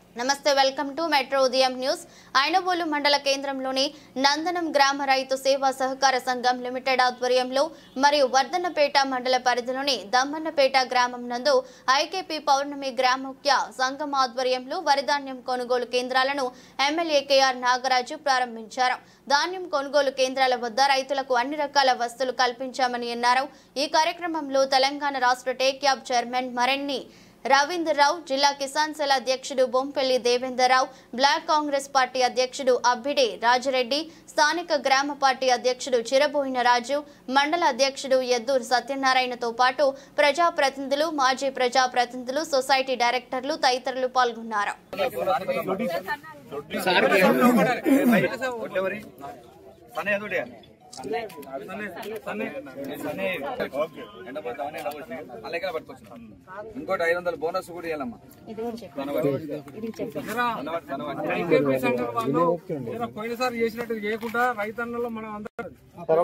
నమస్తే welcome to metro Udayam news Ainavolu మండల కేంద్రంలోని నందనం గ్రామ రైతు సేవా సహకార సంఘం లిమిటెడ్ ఆధ్వర్యంలో మరియు వర్ధన్నపేట మండల పరిధిలోని దమ్మన్నపేట గ్రామం నందు ఐకేపీ పౌర్ణమి గ్రాముఖ్య సంఘం ఆధ్వర్యంలో వరిధాన్యం కొనుగోలు కేంద్రాలను ఎమ్మెల్యే కేఆర్ నాగరాజు ప్రారంభించారు ధాన్యం కొనుగోలు కేంద్రాల వద్ద రైతులకు అన్ని రకాల వస్తువులు కల్పించామని అన్నారు ఈ కార్యక్రమంలో తెలంగాణ రాష్ట్ర టేక్ యాప్ చైర్మన్ మరెన్ని రవీంద్రరావు జిల్లా కిసాన్ సెల్ అధ్యక్షుడు Bompelli Devendarrao block Congress party అధ్యక్షుడు అబ్బిడి రాజరెడ్డి స్థానిక గ్రామ పార్టీ అధ్యక్షుడు చిరబోయిన రాజు మండల అధ్యక్షుడు ఎద్దూరు సత్యనారాయణతో పాటు ప్రజాప్రతినిధులు మాజీ ప్రజాప్రతినిధులు సొసైటీ డైరెక్టర్లు తదితరులు పాల్గొన్నారు ఒట్లెవరి సనే అదొడే ఎండపోతామని ఎండపోసి అలాగే పట్టుకోవచ్చు ఇంకోటి ఐదు వందల బోనస్ కూడా ఇవ్వాలమ్మా ఐకేపీ సెంటర్ వాళ్ళు ఏదో పోయినసారి చేసినట్టు చేయకుండా రైతన్నలో మనం అందరం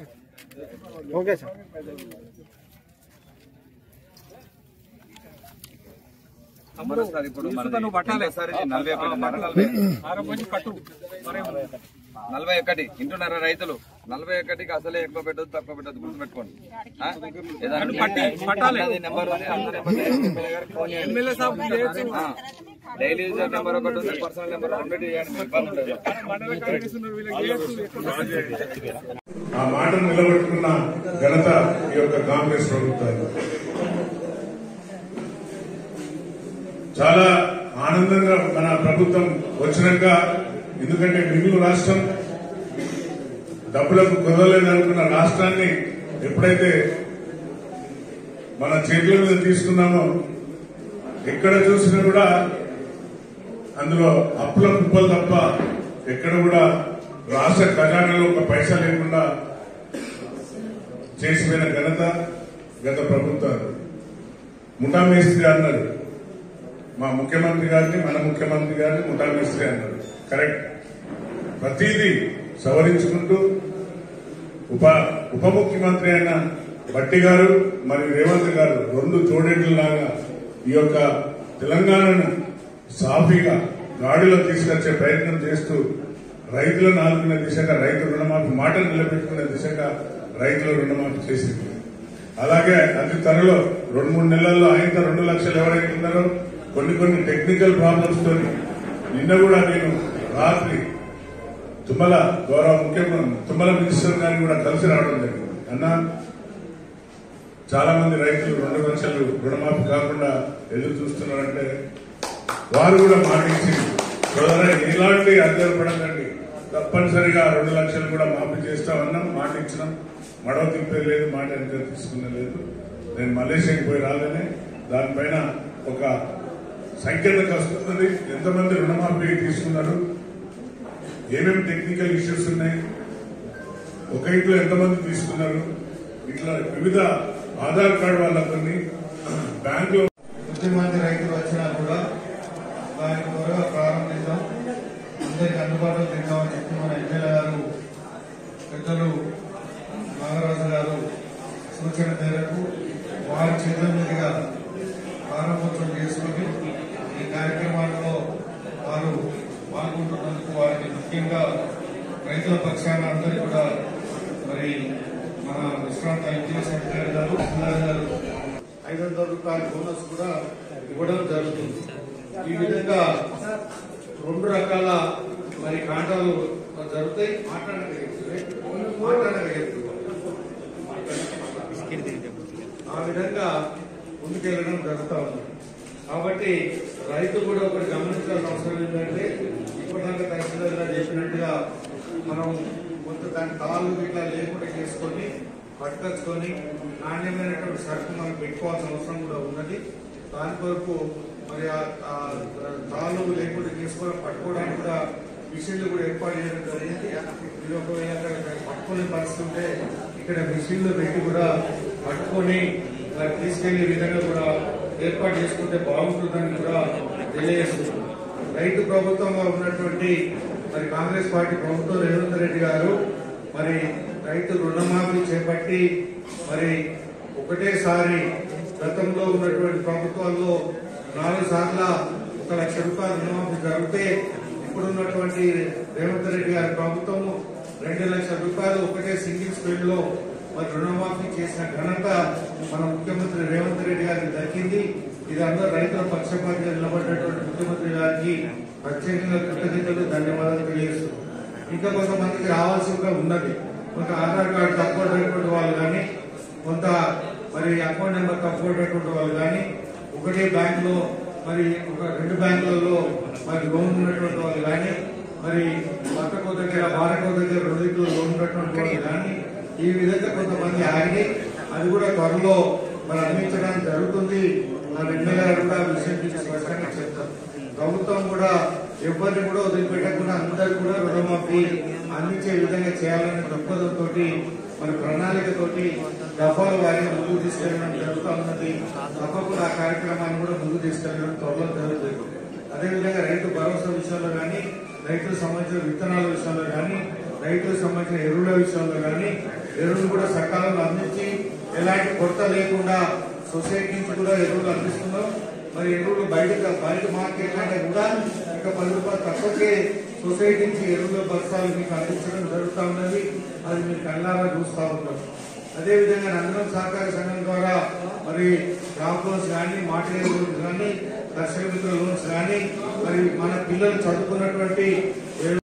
తమ్ముడు సార్ ఇప్పుడు తీసుకుంటా నువ్వు పట్టాలి. సార్ ఇది నలభై ఒకటి నలభై ఆరపోసి కట్టు మరి నలభై ఒకటి ఇంటున్నారా రైతులు నలభై ఒకటికి అసలే ఎక్కువ పెట్టదు తక్కువ పెట్టదు గుర్తుపెట్టుకోండి ఆ? ఏదైనా పట్టి పట్టాలి అది నెంబర్ ఉంది అంత నెంబర్ ఎమ్మెల్యే గారికి ఫోన్ చేయండి ఎమ్మెల్యే సాబ్ చేయొచ్చు ఆ. డైలీ యూజర్ నెంబర్ ఒకటి ఉంది పర్సనల్ నెంబర్ ఒకటి చేయండి ఇబ్బంది ఉండదు మండల కమిటీస్ ఉన్నారు వీళ్ళకి చేయొచ్చు ఎక్కువ ఆ మాటను నిలబెట్టుకున్న ఘనత ఈ యొక్క కాంగ్రెస్ ప్రభుత్వాన్ని చాలా ఆనందంగా మన ప్రభుత్వం వచ్చినాక ఎందుకంటే మిగులు రాష్ట్రం డబ్బులకు కుదరలేదనుకున్న రాష్ట్రాన్ని ఎప్పుడైతే మన చేతుల మీద తీసుకున్నామో ఎక్కడ చూసినా కూడా అందులో అప్పుల కుప్పలు తప్ప ఎక్కడ కూడా రాష్ట్ర ఖజానాలో ఒక పైసా లేకుండా చేసిపోయిన ఘనత గత ప్రభుత్వాలు ముఠా మేస్త్రి అన్నారు మా ముఖ్యమంత్రి గారిని మన ముఖ్యమంత్రి గారిని ముఠా మేస్త్రి అన్నారు కరెక్ట్ ప్రతిదీ సవరించుకుంటూ ఉప ఉప ముఖ్యమంత్రి అయిన భట్టి గారు మరియు రేవంత్ గారు రెండు తోడేళ్లలాగా ఈ యొక్క తెలంగాణను సాఫీగా గాడిలో తీసుకొచ్చే ప్రయత్నం చేస్తూ రైతులను ఆదుకునే దిశగా రైతు రుణమాఫీ మాటలు నిలబెట్టుకునే దిశగా రైతుల రుణమాఫీ చేసింది అలాగే అతి త్వరలో రెండు మూడు నెలల్లో ఆయన రెండు లక్షలు ఎవరైతే ఉన్నారో కొన్ని కొన్ని టెక్నికల్ ప్రాబ్లమ్స్ తోని నిన్న కూడా నేను రాత్రి తుమ్మల గౌరవ ముఖ్యమంత్రి తుమ్మల మినిస్టర్ గారిని కూడా కలిసి రావడం జరిగింది అన్న చాలా మంది రైతులు రెండు లక్షలు రుణమాఫీ కాకుండా ఎదురు చూస్తున్నారంటే వారు కూడా మాటించి సోదర ఎలాంటి అద్దెపడకండి తప్పనిసరిగా రెండు లక్షలు కూడా మాఫీ చేస్తామన్నాం మాట ఇచ్చినాం మడవ తిప్పే లేదు మాట వెనక తీసుకునే లేదు నేను మలేషియాకి పోయి రాలేనే దానిపైన ఒక సంఖ్యతకు వస్తున్నది ఎంతమంది రుణమాఫీ తీసుకున్నారు ఏమేమి టెక్నికల్ ఇష్యూస్ ఉన్నాయి ఒక ఇంట్లో ఎంతమంది తీసుకున్నారు ఇట్లా వివిధ ఆధార్ కార్డు వాళ్ళందరినీ బ్యాంకులో కొద్దిమంది రైతులు వచ్చినా కూడా దాన్ని త్వరగా ప్రారంభిద్దాం అందరికి అందుబాటులో తిందామని చెప్పి మన ఎమ్మెల్యే గారు పెద్దలు నాగరాజు గారు సూచన మేరకు వారి చేతుల మీదుగా ప్రారంభోత్సవం చేసుకుని ఈ కార్యక్రమాల్లో వారు పాల్గొంటున్నందుకు వారికి ముఖ్యంగా రైతుల పక్షాన అందరికీ కూడా మరి మన విశ్రాంత ఇంజనీర్ సెక్రటరీ గారు సుందర్ గారు ఐదు వందల రూపాయల బోనస్ కూడా ఇవ్వడం జరుగుతుంది ఈ విధంగా రెండు రకాల మరి కాంటాలు జరుగుతాయి మాట్లాడగలిగే మాట్లాడగలుగుతుంది ఆ విధంగా ముందుకెళ్ళడం జరుగుతూ ఉంది కాబట్టి రైతు కూడా ఒకటి గమనించాల్సిన అవసరం ఏంటంటే ఇప్పటిదాకా తహసీల్దార్ గారు చెప్పినట్టుగా మనం కొంత దాని తాళ్ళు ఇట్లా లేకుండా చేసుకొని పట్టుకొచ్చుకొని నాణ్యమైనటువంటి సరుకు మనం పెట్టుకోవాల్సిన అవసరం కూడా ఉన్నది దాని కొరకు మరి ఆ- ఆ తాళ్ళు లేకుండా చేసుకొని పట్టుకోవడానికి కూడా మిషన్లు కూడా ఏర్పాటు చేయడం జరిగింది ఇది ఒకవేళ అక్కడ పట్టుకునే పరిస్థితి ఉంటే ఇక్కడ మిషన్లు పెట్టి కూడా పట్టుకొని మరి తీసుకెళ్లే విధంగా కూడా ఏర్పాటు చేసుకుంటే బాగుంటుందని కూడా తెలియజేస్తున్నాం రైతు ప్రభుత్వంగా ఉన్నటువంటి మరి కాంగ్రెస్ పార్టీ ప్రభుత్వం రేవంత్ రెడ్డి గారు మరి రైతు రుణమాఫీ చేపట్టి మరి ఒకటేసారి గతంలో ఉన్నటువంటి ప్రభుత్వాల్లో నాలుగు సార్ల ఒక లక్ష రూపాయలు రుణమాఫీ జరిగితే ఇప్పుడున్నటువంటి రేవంత్ రెడ్డి గారి ప్రభుత్వము రెండు లక్షల రూపాయలు ఒకటే సింగిల్ స్పీడ్ లో మరి రుణమాఫీ చేసిన ఘనత మన ముఖ్యమంత్రి రేవంత్ రెడ్డి గారికి దక్కింది ఇది అందరూ రైతుల పక్షపాతిగా నిలబడినటువంటి ముఖ్యమంత్రి గారికి ప్రత్యేకంగా కృతజ్ఞతలు ధన్యవాదాలు తెలియజేస్తున్నాం ఇంకా కొంతమందికి రావాల్సి కూడా ఉన్నది కొంత ఆధార్ కార్డు తక్కువటువంటి వాళ్ళు కానీ కొంత మరి అకౌంట్ నెంబర్ తక్కువటువంటి వాళ్ళు కానీ ఒకటే బ్యాంకులో మరి ఒక రెండు బ్యాంకులలో మరి లోన్ ఉన్నటువంటి వాళ్ళు కానీ మరి భర్తకో దగ్గర భార్యకో దగ్గర రెండింటిలో లోన్ ఉన్నటువంటి వాళ్ళు కానీ ఈ విధంగా కొంతమంది ఆగి అది కూడా త్వరలో మరి అందించడానికి జరుగుతుంది మన ఎమ్మెల్యే గారు కూడా ఆ విషయం గురించి స్పష్టంగా చెప్తారు ప్రభుత్వం కూడా ఎవరిని కూడా వదిలిపెట్టకుండా అందరు కూడా రుణమాఫీ అందించే విధంగా చేయాలనే దృక్పథంతో మన ప్రణాళికతోటి దఫాలు వారిని ముందుకు తీసుకెళ్ళడం జరుగుతూ ఉన్నది తప్పకుండా ఆ కార్యక్రమాన్ని కూడా ముందుకు తీసుకెళ్ళడం త్వరలో జరుగుతుంది అదేవిధంగా రైతు భరోసా విషయంలో కానీ రైతులకు సంబంధించిన విత్తనాల విషయంలో కానీ రైతులకు సంబంధించిన ఎరువుల విషయంలో కానీ ఎరువులు కూడా సకాలంలో అందించి ఎలాంటి కొరత లేకుండా సొసైటీ నుంచి కూడా ఎరువులు అందిస్తున్నాం మరి ఎరువులు బయట బయట మార్కెట్ కంటే కూడా ఇంకా పది రూపాయలు తక్కువకే సొసైటీ నుంచి ఎరువుల బస్తాలు మీకు అందించడం జరుగుతూ ఉన్నది అది మీరు కళ్ళారా చూస్తూ ఉంటారు అదేవిధంగా నందనం సహకార సంఘం ద్వారా మరి క్రాప్ లోన్స్ కానీ మాటేరియల్ లోన్స్ కానీ దర్శక మిత్ర లోన్స్ కానీ మరి మన పిల్లలు చదువుకున్నటువంటి